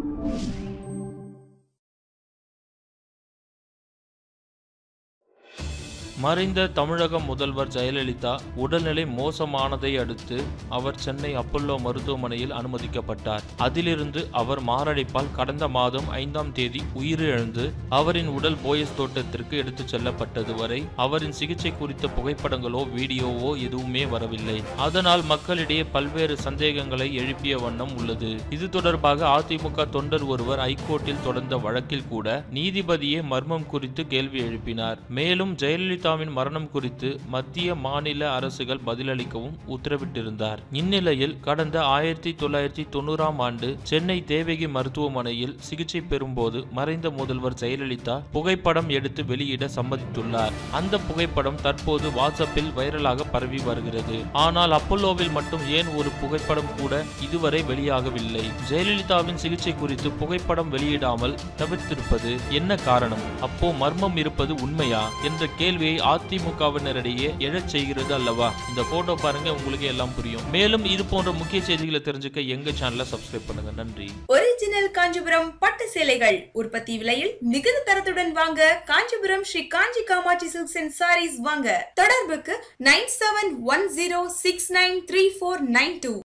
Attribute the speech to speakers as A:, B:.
A: மறைந்த தமிழக முதல்வர் ஜெயலலிதா உடல்நிலை மோசமானதை அடுத்து அவர் சென்னை அப்பல்லோ மருத்துவமனையில் அனுமதிக்கப்பட்டார் அதிலிருந்து அவர் மாரடைப்பால் கடந்த மாதம் ஐந்தாம் தேதி உயிரிழந்து அவரின் உடல் போயஸ் தோட்டத்திற்கு எடுத்துச் செல்லப்பட்டது வரை அவரின் சிகிச்சை குறித்த புகைப்படங்களோ வீடியோவோ எதுவுமே வரவில்லை அதனால் மக்களிடையே பல்வேறு சந்தேகங்களை எழுப்பிய வண்ணம் உள்ளது இது தொடர்பாக அதிமுக தொண்டர் ஒருவர் ஐகோர்ட்டில் தொடர்ந்த வழக்கில் கூட நீதிபதியே மர்மம் குறித்து கேள்வி எழுப்பினார் மேலும் ஜெயலலிதாவின் மரணம் குறித்து மத்திய மாநில அரசுகள் பதிலளிக்கவும் உத்தரவிட்டிருந்தார் இந்நிலையில் கடந்த ஆயிரத்தி தொள்ளாயிரத்தி தொண்ணூறாம் ஆண்டு சென்னை தேவகி மருத்துவமனையில் சிகிச்சை பெறும்போது மறைந்த முதல்வர் ஜெயலலிதா புகைப்படம் எடுத்து வெளியிட சம்மதித்துள்ளார் அந்த புகைப்படம் தற்போது வாட்ஸ்அப்பில் வைரலாக பரவி வருகிறது ஆனால் அப்பல்லோவில் மட்டும் ஏன் ஒரு புகைப்படம் கூட இதுவரை வெளியாகவில்லை ஜெயலலிதாவின் சிகிச்சை குறித்து புகைப்படம் வெளியிடாமல் தவிர்த்திருப்பது என்ன காரணம் அப்போ மர்மம் இருப்பது உண்மையா என்ற கேள்வியை அதிமுகவினரிடையே எழச் செய்கிறது அல்லவா இந்த போட்டோ பாருங்க உங்களுக்கு எல்லாம் புரியும் மேலும் இது போன்ற முக்கிய செய்திகளை தெரிஞ்சுக்க எங்க சேனலை சப்ஸ்கிரைப் பண்ணுங்க நன்றி
B: ஒரிஜினல் காஞ்சிபுரம் பட்டு சேலைகள் உற்பத்தி விலையில் மிகுந்த தரத்துடன் வாங்க Kanchipuram Sri Kanchi Kamakshi silks and sarees வாங்க தொடர்புக்கு nine seven one zero six nine three four nine two